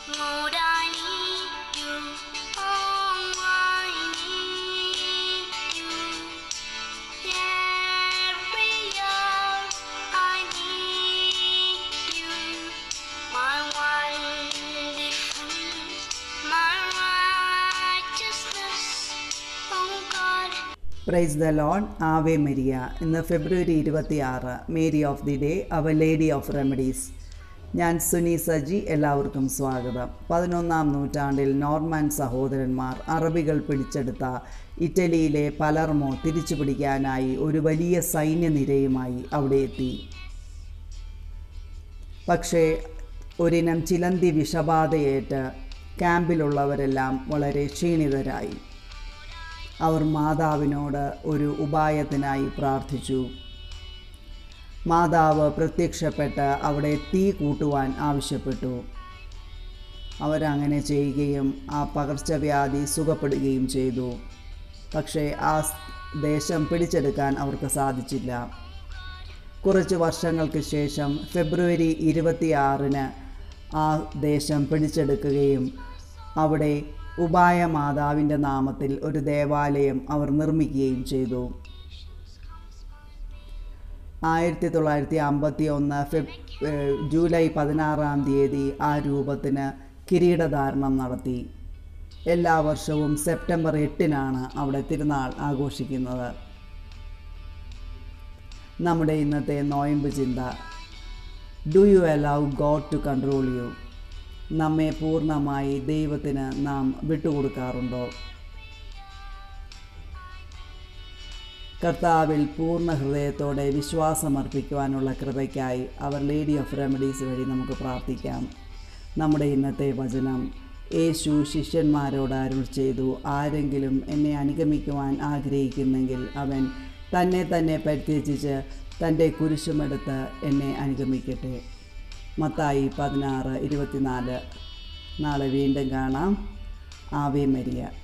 Lord, I need you. Oh, I need you. Every hour I need you. My one defense, my righteousness. Oh God. Praise the Lord ave Maria ഇന്ന് February ഇരുപത്തി ആറ് Mary of the day our lady of remedies ഞാൻ സുനി സജി എല്ലാവർക്കും സ്വാഗതം പതിനൊന്നാം നൂറ്റാണ്ടിൽ Norman സഹോദരന്മാർ അറബികൾ പിടിച്ചെടുത്ത ഇറ്റലിയിലെ പലർമോ തിരിച്ചു പിടിക്കാനായി ഒരു വലിയ സൈന്യനിരയുമായി അവിടെ എത്തി പക്ഷേ ഒരിനം ചിലന്തി വിഷബാധയേറ്റ് ക്യാമ്പിലുള്ളവരെല്ലാം വളരെ ക്ഷീണിതരായി അവർ മാതാവിനോട് ഒരു ഉപായത്തിനായി പ്രാർത്ഥിച്ചു മാതാവ് പ്രത്യക്ഷപ്പെട്ട് അവിടെ തീ കൂട്ടുവാൻ ആവശ്യപ്പെട്ടു അവരങ്ങനെ ചെയ്യുകയും ആ പകർച്ചവ്യാധി സുഖപ്പെടുകയും ചെയ്തു പക്ഷേ ആ സ് ദേശം പിടിച്ചെടുക്കാൻ അവർക്ക് സാധിച്ചില്ല കുറച്ച് വർഷങ്ങൾക്ക് ശേഷം ഫെബ്രുവരി ഇരുപത്തിയാറിന് ആ ദേശം പിടിച്ചെടുക്കുകയും അവിടെ ഉപായ മാതാവിൻ്റെ നാമത്തിൽ ഒരു ദേവാലയം അവർ നിർമ്മിക്കുകയും ചെയ്തു ആയിരത്തി തൊള്ളായിരത്തി അമ്പത്തി ഒന്ന് ഫെബ് ഏഹ് ജൂലൈ പതിനാറാം തീയതി ആ രൂപത്തിന് കിരീടധാരണം നടത്തി എല്ലാ വർഷവും സെപ്റ്റംബർ എട്ടിനാണ് അവിടെ തിരുനാൾ ആഘോഷിക്കുന്നത് നമ്മുടെ ഇന്നത്തെ നോയമ്പ് ചിന്ത do you allow God to control you നമ്മെ പൂർണ്ണമായി ദൈവത്തിന് നാം വിട്ടുകൊടുക്കാറുണ്ടോ കർത്താവിൽ പൂർണ്ണ ഹൃദയത്തോടെ വിശ്വാസമർപ്പിക്കുവാനുള്ള കൃപയ്ക്കായി അവർ ലേഡി ഓഫ് റെമഡീസ് വഴി നമുക്ക് പ്രാർത്ഥിക്കാം നമ്മുടെ ഇന്നത്തെ വചനം യേശു ശിഷ്യന്മാരോട് അരുൾ ചെയ്തു ആരെങ്കിലും എന്നെ അനുഗമിക്കുവാൻ ആഗ്രഹിക്കുന്നെങ്കിൽ അവൻ തന്നെ തന്നെ പരിത്യജിച്ച് തൻ്റെ കുരിശുമെടുത്ത് എന്നെ അനുഗമിക്കട്ടെ മത്തായി പതിനാറ് ഇരുപത്തിനാല് നാളെ വീണ്ടും കാണാം ആവേ മരിയ